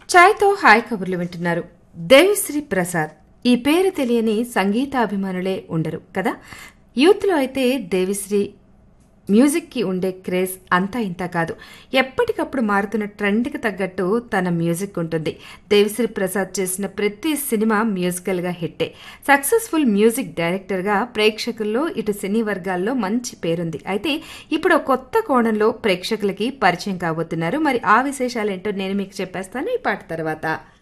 ఛాయ్తో hi కబుర్లు వింటున్నారు దేవిశ్రీ ప్రసాద్ ఈ పేరు తెలియని సంగీతాభిమానులే ఉండరు కదా యూత్లో అయితే దేవిశ్రీ మ్యూజిక్కి ఉండే క్రేజ్ అంతా ఇంత కాదు ఎప్పటికప్పుడు మారుతున్న ట్రెండ్కి తగ్గట్టు తన మ్యూజిక్ ఉంటుంది దేవిశ్రీ ప్రసాద్ చేసిన ప్రతి సినిమా మ్యూజికల్గా హిట్టే సక్సెస్ఫుల్ మ్యూజిక్ డైరెక్టర్గా ప్రేక్షకుల్లో ఇటు సినీ వర్గాల్లో మంచి పేరుంది అయితే ఇప్పుడు ఒక కొత్త కోణంలో ప్రేక్షకులకి పరిచయం కాబోతున్నారు మరి ఆ విశేషాలేంటో నేను మీకు చెప్పేస్తాను ఈ పాట తర్వాత